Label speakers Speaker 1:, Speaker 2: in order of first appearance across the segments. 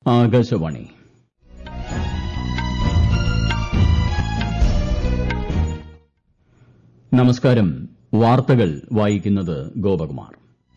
Speaker 1: ആകാശവാണി നമസ്കാരം വാർത്തകൾ വായിക്കുന്നത് ഗോപകുമാർ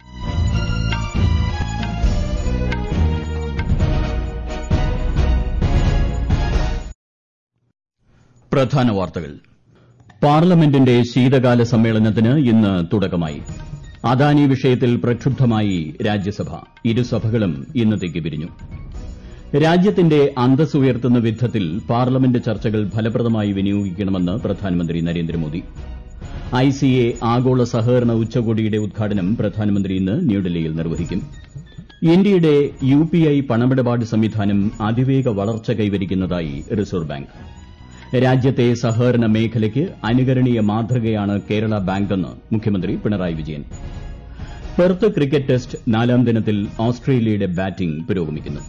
Speaker 1: പ്രധാന വാർത്തകൾ പാർലമെന്റിന്റെ ശീതകാല സമ്മേളനത്തിന് ഇന്ന് തുടക്കമായി അദാനി വിഷയത്തിൽ പ്രക്ഷുബ്ധമായി രാജ്യസഭ ഇരുസഭകളും ഇന്നത്തേക്ക് പിരിഞ്ഞു രാജ്യത്തിന്റെ അന്തസ് ഉയർത്തുന്ന വിധത്തിൽ പാർലമെന്റ് ചർച്ചകൾ ഫലപ്രദമായി വിനിയോഗിക്കണമെന്ന് പ്രധാനമന്ത്രി നരേന്ദ്രമോദി ഐസിഎ ആഗോള സഹകരണ ഉച്ചകോടിയുടെ ഉദ്ഘാടനം പ്രധാനമന്ത്രി ഇന്ന് ന്യൂഡൽഹിയിൽ നിർവഹിക്കും ഇന്ത്യയുടെ യുപിഐ പണമിടപാട് സംവിധാനം അതിവേഗ വളർച്ച കൈവരിക്കുന്നതായി റിസർവ് ബാങ്ക് രാജ്യത്തെ സഹകരണ മേഖലയ്ക്ക് അനുകരണീയ മാതൃകയാണ് കേരള ബാങ്കെന്ന് മുഖ്യമന്ത്രി Pinarayi Vijayan Perth cricket test നാലാം ദിനത്തിൽ ഓസ്ട്രേലിയയുടെ ബാറ്റിംഗ് പുരോഗമിക്കുന്നു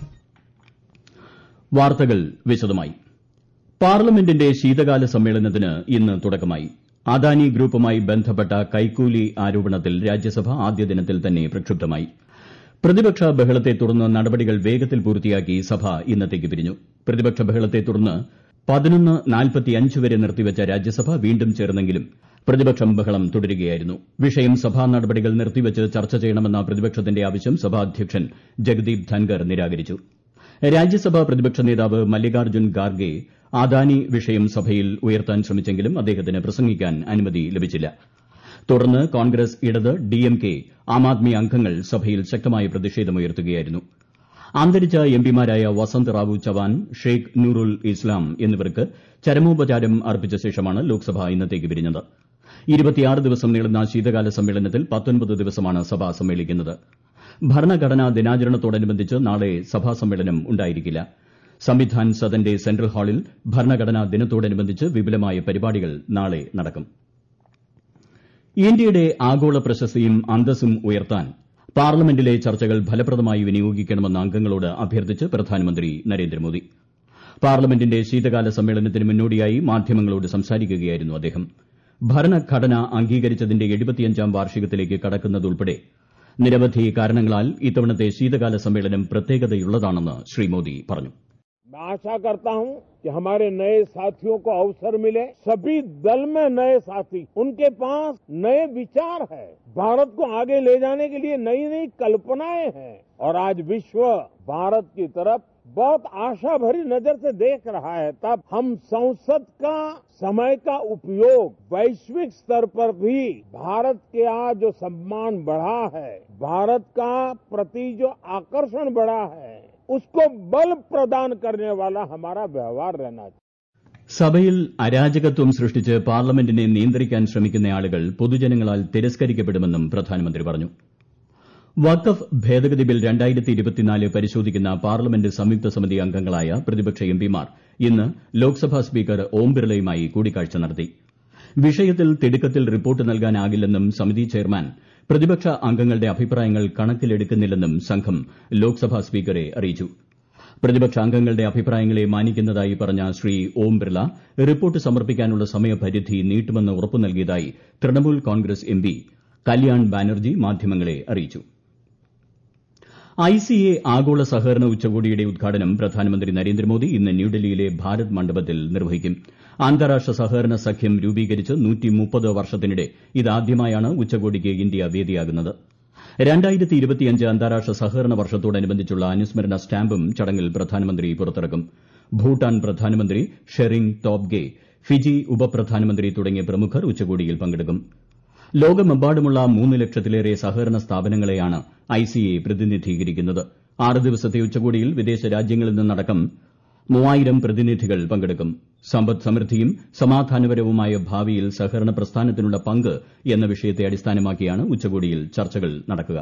Speaker 1: വാർത്തകൾ വിശദമായി പാർലമെന്റിന്റെ ശീതകാല സമ്മേളനത്തിന് ഇന്ന് തുടക്കമായി അദാനി ഗ്രൂപ്പുമായി ബന്ധപ്പെട്ട കൈക്കൂലി ആരോപണത്തിൽ രാജ്യസഭ ആദ്യ ദിനത്തിൽ തന്നെ പ്രക്ഷുബ്ധമായി പ്രതിപക്ഷ ബഹളത്തെ തുടർന്ന് നടപടികൾ വേഗത്തിൽ പൂർത്തിയാക്കി സഭ ഇന്നത്തേക്ക് പിരിഞ്ഞു പ്രതിപക്ഷ ബഹളത്തെ തുടർന്ന് പതിനൊന്ന് നാൽപ്പത്തിയഞ്ച് വരെ നിർത്തിവച്ച രാജ്യസഭ വീണ്ടും ചേർന്നെങ്കിലും പ്രതിപക്ഷം ബഹളം തുടരുകയായിരുന്നു വിഷയം സഭാ നടപടികൾ നിർത്തിവച്ച് ചർച്ച ചെയ്യണമെന്ന പ്രതിപക്ഷത്തിന്റെ ആവശ്യം സഭാധ്യക്ഷൻ ജഗദീപ് ധൻകർ നിരാകരിച്ചു രാജ്യസഭാ പ്രതിപക്ഷ നേതാവ് മല്ലികാർജ്ജുൻ ഖാർഗെ അദാനി വിഷയം സഭയിൽ ഉയർത്താൻ ശ്രമിച്ചെങ്കിലും അദ്ദേഹത്തിന് പ്രസംഗിക്കാൻ അനുമതി ലഭിച്ചില്ല തുടർന്ന് കോൺഗ്രസ് ഇടത് ഡിഎംകെ ആം ആദ്മി അംഗങ്ങൾ സഭയിൽ ശക്തമായ പ്രതിഷേധമുയർത്തുകയായിരുന്നു അന്തരിച്ച എംപിമാരായ വസന്ത് റാവു ചവാൻ ഷെയ്ഖ് നൂറുൽ ഇസ്ലാം എന്നിവർക്ക് ചരമോപചാരം അർപ്പിച്ച ശേഷമാണ് ലോക്സഭ ഇന്നത്തേക്ക് പിരിഞ്ഞത് ദിവസം നീളുന്ന ശീതകാല സമ്മേളനത്തിൽ ദിവസമാണ് സഭ സമ്മേളിക്കുന്നത് ഭരണഘടനാ ദിനാചരണത്തോടനുബന്ധിച്ച് നാളെ സഭാ സമ്മേളനം ഉണ്ടായിരിക്കില്ല സംവിധാൻ സദന്റെ സെൻട്രൽ ഹാളിൽ ഭരണഘടനാ ദിനത്തോടനുബന്ധിച്ച് വിപുലമായ പരിപാടികൾ നാളെ നടക്കും ഇന്ത്യയുടെ ആഗോള പ്രശസ്തിയും അന്തസ്സും ഉയർത്താൻ പാർലമെന്റിലെ ചർച്ചകൾ ഫലപ്രദമായി വിനിയോഗിക്കണമെന്ന് അംഗങ്ങളോട് അഭ്യർത്ഥിച്ച് പ്രധാനമന്ത്രി നരേന്ദ്രമോദി പാർലമെന്റിന്റെ ശീതകാല സമ്മേളനത്തിന് മുന്നോടിയായി മാധ്യമങ്ങളോട് സംസാരിക്കുകയായിരുന്നു അദ്ദേഹം ഭരണഘടന അംഗീകരിച്ചതിന്റെ എഴുപത്തിയഞ്ചാം വാർഷികത്തിലേക്ക് കടക്കുന്നതുൾപ്പെടെ നിരവധി കാരണങ്ങളാൽ ഇത്തവണത്തെ ശീതകാല സമ്മേളനം പ്രത്യേകതയുള്ളതാണെന്ന് ശ്രീ മോദി പറഞ്ഞു
Speaker 2: मैं आशा करता हूं कि हमारे नए साथियों को अवसर मिले सभी दल में नए साथी उनके पास नए विचार है भारत को आगे ले जाने के लिए नई नई कल्पनाएं हैं और आज विश्व भारत की तरफ बहुत आशा भरी नजर से देख रहा है तब हम संसद का समय का उपयोग वैश्विक स्तर पर भी भारत के आज जो सम्मान बढ़ा है भारत का प्रति जो आकर्षण बढ़ा है उसको बल प्रदान करने वाला हमारा व्यवहार रहना चाहिए
Speaker 1: സഭയിൽ അരാജകത്വം സൃഷ്ടിച്ച് പാർലമെന്റിനെ നിയന്ത്രിക്കാൻ ശ്രമിക്കുന്ന ആളുകൾ പൊതുജനങ്ങളാൽ തിരസ്കരിക്കപ്പെടുമെന്നും പ്രധാനമന്ത്രി പറഞ്ഞു വഖഫ് ഭേദഗതി ബിൽ പരിശോധിക്കുന്ന പാർലമെന്റ് സംയുക്ത സമിതി അംഗങ്ങളായ പ്രതിപക്ഷ എംപിമാർ ഇന്ന് ലോക്സഭാ സ്പീക്കർ ഓം ബിർളയുമായി കൂടിക്കാഴ്ച നടത്തി വിഷയത്തിൽ തിടുക്കത്തിൽ റിപ്പോർട്ട് നൽകാനാകില്ലെന്നും സമിതി ചെയർമാൻ പ്രതിപക്ഷ അംഗങ്ങളുടെ അഭിപ്രായങ്ങൾ കണക്കിലെടുക്കുന്നില്ലെന്നും സംഘം ലോക്സഭാ സ്പീക്കറെ അറിയിച്ചു പ്രതിപക്ഷ അംഗങ്ങളുടെ അഭിപ്രായങ്ങളെ മാനിക്കുന്നതായി പറഞ്ഞ ശ്രീ ഓം ബിർള റിപ്പോർട്ട് സമർപ്പിക്കാനുള്ള സമയപരിധി നീട്ടുമെന്ന് ഉറപ്പു നൽകിയതായി തൃണമൂൽ കോൺഗ്രസ് എംപി കല്യാൺ ബാനർജി മാധ്യമങ്ങളെ അറിയിച്ചു ഐസിഎ ആഗോള സഹകരണ ഉച്ചകോടിയുടെ ഉദ്ഘാടനം പ്രധാനമന്ത്രി നരേന്ദ്രമോദി ഇന്ന് ന്യൂഡൽഹിയിലെ ഭാരത് മണ്ഡപത്തിൽ നിർവഹിക്കും അന്താരാഷ്ട്ര സഹകരണ സഖ്യം രൂപീകരിച്ച് വർഷത്തിനിടെ ഇതാദ്യമായാണ് ഉച്ചകോടിക്ക് ഇന്ത്യ വേദിയാകുന്നത് അന്താരാഷ്ട്ര സഹകരണ വർഷത്തോടനുബന്ധിച്ചുള്ള അനുസ്മരണ സ്റ്റാമ്പും ചടങ്ങിൽ പ്രധാനമന്ത്രി പുറത്തിറക്കും ഭൂട്ടാൻ പ്രധാനമന്ത്രി ഷെറിംഗ് തോബ്ഗെ ഫിജി ഉപപ്രധാനമന്ത്രി തുടങ്ങിയ പ്രമുഖർ ഉച്ചകോടിയിൽ പങ്കെടുക്കും ലോകമെമ്പാടുമുള്ള മൂന്ന് ലക്ഷത്തിലേറെ സഹകരണ സ്ഥാപനങ്ങളെയാണ് ഐസിഎ പ്രതിനിധീകരിക്കുന്നത് ആറ് ദിവസത്തെ ഉച്ചകോടിയിൽ വിദേശ രാജ്യങ്ങളിൽ നിന്നടക്കം മൂവായിരം പ്രതിനിധികൾ പങ്കെടുക്കും സമ്പദ് സമൃദ്ധിയും സമാധാനപരവുമായ ഭാവിയിൽ സഹകരണ പ്രസ്ഥാനത്തിനുള്ള പങ്ക് എന്ന വിഷയത്തെ അടിസ്ഥാനമാക്കിയാണ് ഉച്ചകോടിയിൽ ചർച്ചകൾ നടക്കുക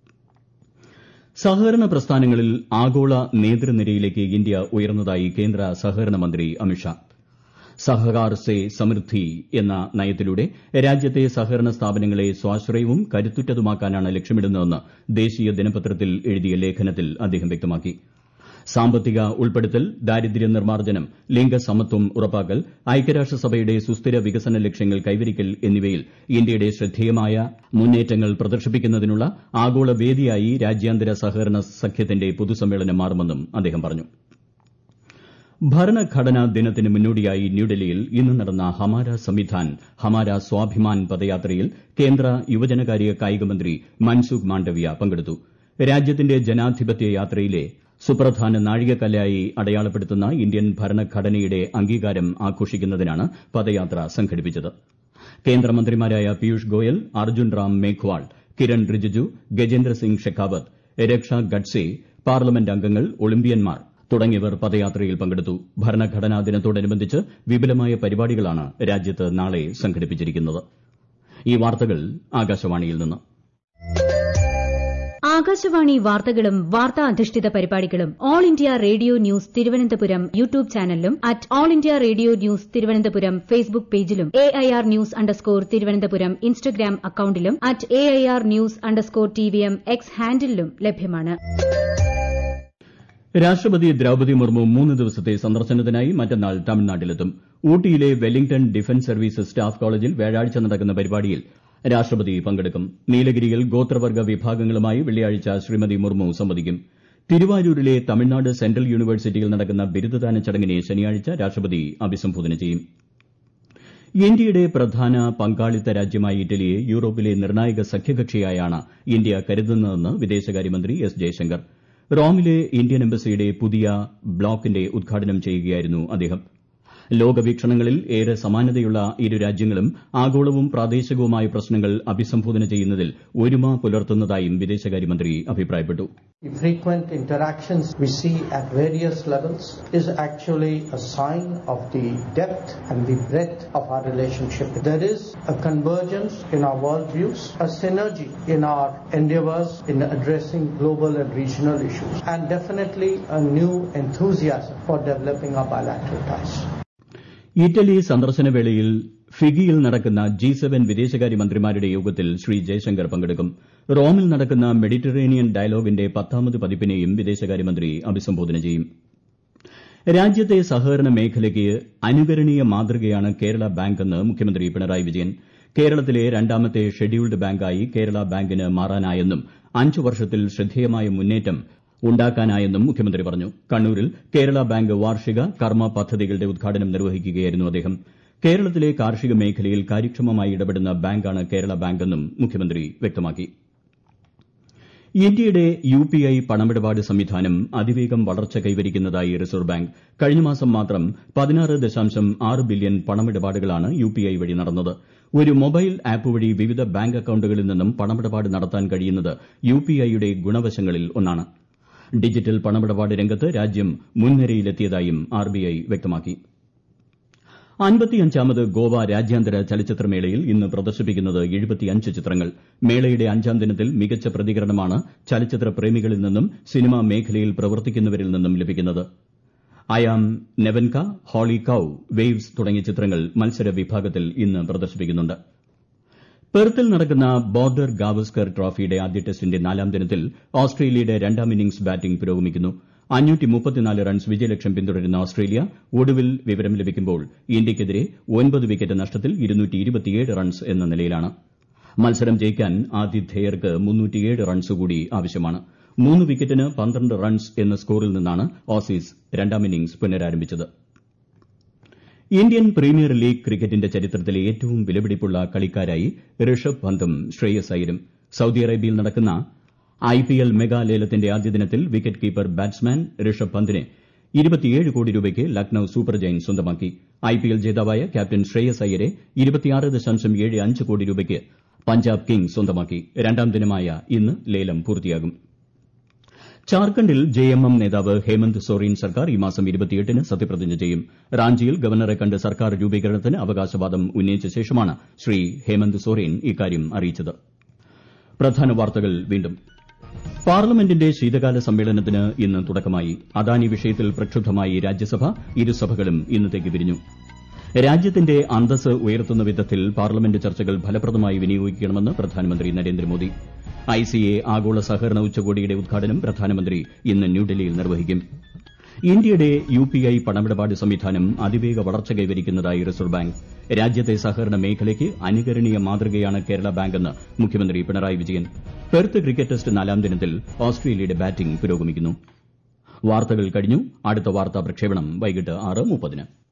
Speaker 1: സഹകരണ പ്രസ്ഥാനങ്ങളിൽ ആഗോള നേതൃനിരയിലേക്ക് ഇന്ത്യ ഉയർന്നതായി കേന്ദ്ര സഹകരണ മന്ത്രി അമിത്ഷാ സഹകാർ സേ സമൃദ്ധി എന്ന നയത്തിലൂടെ രാജ്യത്തെ സഹകരണ സ്ഥാപനങ്ങളെ സ്വാശ്രയവും കരുത്തുറ്റതുമാക്കാനാണ് ലക്ഷ്യമിടുന്നതെന്ന് ദേശീയ ദിനപത്രത്തിൽ എഴുതിയ ലേഖനത്തിൽ അദ്ദേഹം വ്യക്തമാക്കി സാമ്പത്തിക ഉൾപ്പെടുത്തൽ ദാരിദ്ര്യ നിർമ്മാർജ്ജനം ലിംഗസമത്വം ഉറപ്പാക്കൽ ഐക്യരാഷ്ട്രസഭയുടെ സുസ്ഥിര വികസന ലക്ഷ്യങ്ങൾ കൈവരിക്കൽ എന്നിവയിൽ ഇന്ത്യയുടെ ശ്രദ്ധേയമായ മുന്നേറ്റങ്ങൾ പ്രദർശിപ്പിക്കുന്നതിനുള്ള ആഗോള വേദിയായി രാജ്യാന്തര സഹകരണ സഖ്യത്തിന്റെ പൊതുസമ്മേളനം മാറുമെന്നും അദ്ദേഹം പറഞ്ഞു ഭരണഘടനാ ദിനത്തിന് മുന്നോടിയായി ന്യൂഡൽഹിയിൽ ഇന്ന് നടന്ന ഹമാര സംവിധാൻ ഹമാര സ്വാഭിമാൻ പദയാത്രയിൽ കേന്ദ്ര യുവജനകാര്യ കായികമന്ത്രി മൻസുഖ് മാണ്ഡവ്യ പങ്കെടുത്തു രാജ്യത്തിന്റെ ജനാധിപത്യ യാത്രയിലെ സുപ്രധാന നാഴികക്കല്ലായി അടയാളപ്പെടുത്തുന്ന ഇന്ത്യൻ ഭരണഘടനയുടെ അംഗീകാരം ആഘോഷിക്കുന്നതിനാണ് പദയാത്ര സംഘടിപ്പിച്ചത് കേന്ദ്രമന്ത്രിമാരായ പീയൂഷ് ഗോയൽ അർജുൻ റാം മേഘ്വാൾ കിരൺ റിജിജു ഗജേന്ദ്ര സിംഗ് ഷെഖാവത്ത് രക്ഷ ഗഡ്സെ പാർലമെന്റ് അംഗങ്ങൾ ഒളിമ്പ്യന്മാർ തുടങ്ങിയവർ പദയാത്രയിൽ പങ്കെടുത്തു ഭരണഘടനാ ദിനത്തോടനുബന്ധിച്ച് വിപുലമായ പരിപാടികളാണ് രാജ്യത്ത് നാളെ സംഘടിപ്പിച്ചിരിക്കുന്നത് ഈ വാർത്തകൾ ആകാശവാണിയിൽ നിന്ന്
Speaker 3: ആകാശവാണി വാർത്തകളും വാർത്താ അധിഷ്ഠിത പരിപാടികളും All India Radio News Thiruvananthapuram YouTube ചാനലിലും at All India Radio News Thiruvananthapuram Facebook പേജിലും A I R news underscore Thiruvananthapuram Instagram അക്കൌണ്ടിലും at A I R news underscore T V M X ഹാൻഡിലും ലഭ്യമാണ്
Speaker 1: രാഷ്ട്രപതി ദ്രൌപതി മുർമു മൂന്ന് ദിവസത്തെ സന്ദർശനത്തിനായി മറ്റന്നാൾ തമിഴ്നാട്ടിലെത്തും ഊട്ടിയിലെ വെല്ലിംഗ്ടൺ ഡിഫൻസ് സർവീസസ് സ്റ്റാഫ് കോളേജിൽ വ്യാഴാഴ്ച നടക്കുന്ന പരിപാടിയിൽ രാഷ്ട്രപതി പങ്കെടുക്കും നീലഗിരിയിൽ ഗോത്രവർഗ്ഗ വിഭാഗങ്ങളുമായി വെള്ളിയാഴ്ച ശ്രീമതി മുർമു സംവദിക്കും തിരുവാരൂരിലെ തമിഴ്നാട് സെൻട്രൽ യൂണിവേഴ്സിറ്റിയിൽ നടക്കുന്ന ബിരുദദാന ചടങ്ങിനെ ശനിയാഴ്ച രാഷ്ട്രപതി അഭിസംബോധന ചെയ്യും ഇന്ത്യയുടെ പ്രധാന പങ്കാളിത്ത രാജ്യമായ ഇറ്റലിയെ യൂറോപ്പിലെ നിർണായക സഖ്യകക്ഷിയായാണ് ഇന്ത്യ കരുതുന്നതെന്ന് വിദേശകാര്യമന്ത്രി എസ് ജയശങ്കർ റോമിലെ ഇന്ത്യൻ എംബസിയുടെ പുതിയ ബ്ലോക്കിന്റെ ഉദ്ഘാടനം ചെയ്യുകയായിരുന്നു അദ്ദേഹം ലോകവീക്ഷണങ്ങളിൽ ഏറെ സമാനതയുള്ള ഇരു രാജ്യങ്ങളും ആഗോളവും പ്രാദേശികവുമായ പ്രശ്നങ്ങൾ അഭിസംബോധന ചെയ്യുന്നതിൽ ഒരുമ പുലർത്തുന്നതായും വിദേശകാര്യമന്ത്രി അഭിപ്രായപ്പെട്ടു
Speaker 4: The frequent interactions we see at various levels is actually a sign of the depth and the breadth of our relationship. There is a convergence in our worldviews, a synergy in our endeavors in addressing global and regional issues, and definitely a new enthusiasm for developing our bilateral ties.
Speaker 1: Italy സന്ദർശന വേളയിൽ ഫിഗിയിൽ നടക്കുന്ന G seven വിദേശകാര്യമന്ത്രിമാരുടെ യോഗത്തിൽ ശ്രീ ജയശങ്കർ പങ്കെടുക്കും റോമിൽ നടക്കുന്ന Mediterranean ഡയലോഗിന്റെ പത്താമത് പതിപ്പിനെയും വിദേശകാര്യമന്ത്രി അഭിസംബോധന ചെയ്യും രാജ്യത്തെ സഹകരണ മേഖലയ്ക്ക് അനുകരണീയ മാതൃകയാണ് കേരള ബാങ്കെന്ന് മുഖ്യമന്ത്രി പിണറായി വിജയൻ കേരളത്തിലെ രണ്ടാമത്തെ ഷെഡ്യൂൾഡ് ബാങ്കായി കേരള ബാങ്കിന് മാറാനായെന്നും അഞ്ചു വർഷത്തിൽ ശ്രദ്ധേയമായ മുന്നേറ്റം ഉണ്ടാക്കാനായെന്നും മുഖ്യമന്ത്രി പറഞ്ഞു കണ്ണൂരിൽ കേരള ബാങ്ക് വാർഷിക കർമ്മ പദ്ധതികളുടെ ഉദ്ഘാടനം നിർവഹിക്കുകയായിരുന്നു അദ്ദേഹം കേരളത്തിലെ കാർഷിക മേഖലയിൽ കാര്യക്ഷമമായി ഇടപെടുന്ന ബാങ്കാണ് കേരള ബാങ്കെന്നും മുഖ്യമന്ത്രി വ്യക്തമാക്കി ഇന്ത്യയുടെ യുപിഐ പണമിടപാട് സംവിധാനം അതിവേഗം വളർച്ച കൈവരിക്കുന്നതായി റിസർവ് ബാങ്ക് കഴിഞ്ഞ മാസം മാത്രം പതിനാറ് ദശാംശം ആറ് ബില്യൺ പണമിടപാടുകളാണ് യുപിഐ വഴി നടന്നത് ഒരു മൊബൈൽ ആപ്പ് വഴി വിവിധ ബാങ്ക് അക്കൌണ്ടുകളിൽ നിന്നും പണമിടപാട് നടത്താൻ കഴിയുന്നത് യുപിഐയുടെ ഗുണവശങ്ങളിൽ ഒന്നാണ് ഡിജിറ്റൽ പണമിടപാട് രംഗത്ത് രാജ്യം മുൻനിരയിലെത്തിയതായും ആർബിഐ വ്യക്തമാക്കി അൻപത്തിയഞ്ചാമത് ഗോവ രാജ്യാന്തര ചലച്ചിത്രമേളയിൽ ഇന്ന് പ്രദർശിപ്പിക്കുന്നത് എഴുപത്തിയഞ്ച് ചിത്രങ്ങൾ മേളയുടെ അഞ്ചാം ദിനത്തിൽ മികച്ച പ്രതികരണമാണ് ചലച്ചിത്ര പ്രേമികളിൽ നിന്നും സിനിമാ മേഖലയിൽ പ്രവർത്തിക്കുന്നവരിൽ നിന്നും ലഭിക്കുന്നത് I Am Nevenka Holy Cow Waves തുടങ്ങിയ ചിത്രങ്ങൾ മത്സര വിഭാഗത്തിൽ ഇന്ന് പ്രദർശിപ്പിക്കുന്നുണ്ട് പെർത്തിൽ നടക്കുന്ന ബോർഡർ ഗാവസ്കർ ട്രോഫിയുടെ ആദ്യ ടെസ്റ്റിന്റെ നാലാം ദിനത്തിൽ ഓസ്ട്രേലിയയുടെ രണ്ടാം ഇന്നിംഗ്സ് ബാറ്റിംഗ് പുരോഗമിക്കുന്നു റൺസ് വിജയലക്ഷ്യം പിന്തുടരുന്ന ഓസ്ട്രേലിയ ഒടുവിൽ വിവരം ലഭിക്കുമ്പോൾ ഇന്ത്യയ്ക്കെതിരെ ഒൻപത് വിക്കറ്റ് നഷ്ടത്തിൽ റൺസ് എന്ന നിലയിലാണ് മത്സരം ജയിക്കാൻ ആതിഥേയർക്ക് റൺസ് കൂടി ആവശ്യമാണ് മൂന്ന് വിക്കറ്റിന് പന്ത്രണ്ട് റൺസ് എന്ന സ്കോറിൽ നിന്നാണ് ഓസീസ് രണ്ടാം ഇന്നിംഗ്സ് പുനരാരംഭിച്ചത് ഇന്ത്യൻ പ്രീമിയർ ലീഗ് ക്രിക്കറ്റിന്റെ ചരിത്രത്തിലെ ഏറ്റവും വിലപിടിപ്പുള്ള കളിക്കാരായി ഋഷഭ് പന്തും ശ്രേയസ് അയ്യരും സൌദി അറേബ്യയിൽ നടക്കുന്ന ഐപിഎൽ മെഗാ ലേലത്തിന്റെ ആദ്യ ദിനത്തിൽ വിക്കറ്റ് കീപ്പർ ബാറ്റ്സ്മാൻ ഋഷഭ് പന്തിനെ കോടി രൂപയ്ക്ക് ലക്നൌ സൂപ്പർ ജയന്റ്സ് സ്വന്തമാക്കി ഐപിഎൽ ജേതാവായ ക്യാപ്റ്റൻ ശ്രേയസ് അയ്യരെ കോടി രൂപയ്ക്ക് പഞ്ചാബ് കിങ്സ് സ്വന്തമാക്കി രണ്ടാം ദിനമായ ഇന്ന് ലേലം പൂർത്തിയാകും ജാർഖണ്ഡിൽ ജെഎംഎം നേതാവ് ഹേമന്ത് സോറൻ സർക്കാർ ഈ മാസം ന് സത്യപ്രതിജ്ഞ ചെയ്യും റാഞ്ചിയിൽ ഗവർണറെ കണ്ട് സർക്കാർ രൂപീകരണത്തിന് അവകാശവാദം ഉന്നയിച്ച ശേഷമാണ് ശ്രീ ഹേമന്ത് സോറൻ ഇക്കാര്യം അറിയിച്ചത് പ്രധാന വാർത്തകൾ വീണ്ടും പാർലമെന്റിന്റെ ശീതകാല സമ്മേളനത്തിന് ഇന്ന് തുടക്കമായി അദാനി വിഷയത്തിൽ പ്രക്ഷുബ്ധമായി രാജ്യസഭ ഇരുസഭകളും ഇന്നത്തേക്ക് പിരിഞ്ഞു രാജ്യത്തിന്റെ അന്തസ് ഉയർത്തുന്ന വിധത്തിൽ പാർലമെന്റ് ചർച്ചകൾ ഫലപ്രദമായി വിനിയോഗിക്കണമെന്ന് പ്രധാനമന്ത്രി നരേന്ദ്രമോദി ഐസിഎ ആഗോള സഹകരണ ഉച്ചകോടിയുടെ ഉദ്ഘാടനം പ്രധാനമന്ത്രി ഇന്ന് ന്യൂഡൽഹിയിൽ നിർവഹിക്കും ഇന്ത്യയുടെ യുപിഐ പണമിടപാട് സംവിധാനം അതിവേഗ വളർച്ച കൈവരിക്കുന്നതായി റിസർവ് ബാങ്ക് രാജ്യത്തെ സഹകരണ മേഖലയ്ക്ക് അനുകരണീയ മാതൃകയാണ് കേരള ബാങ്കെന്ന് മുഖ്യമന്ത്രി Pinarayi Vijayan Perth cricket test നാലാം ദിനത്തിൽ ഓസ്ട്രേലിയയുടെ ബാറ്റിംഗ് പുരോഗമിക്കുന്നു വാർത്തകൾ കഴിഞ്ഞു അടുത്ത വാർത്താ പ്രക്ഷേപണം വൈകിട്ട് ആറ് മുപ്പതിന്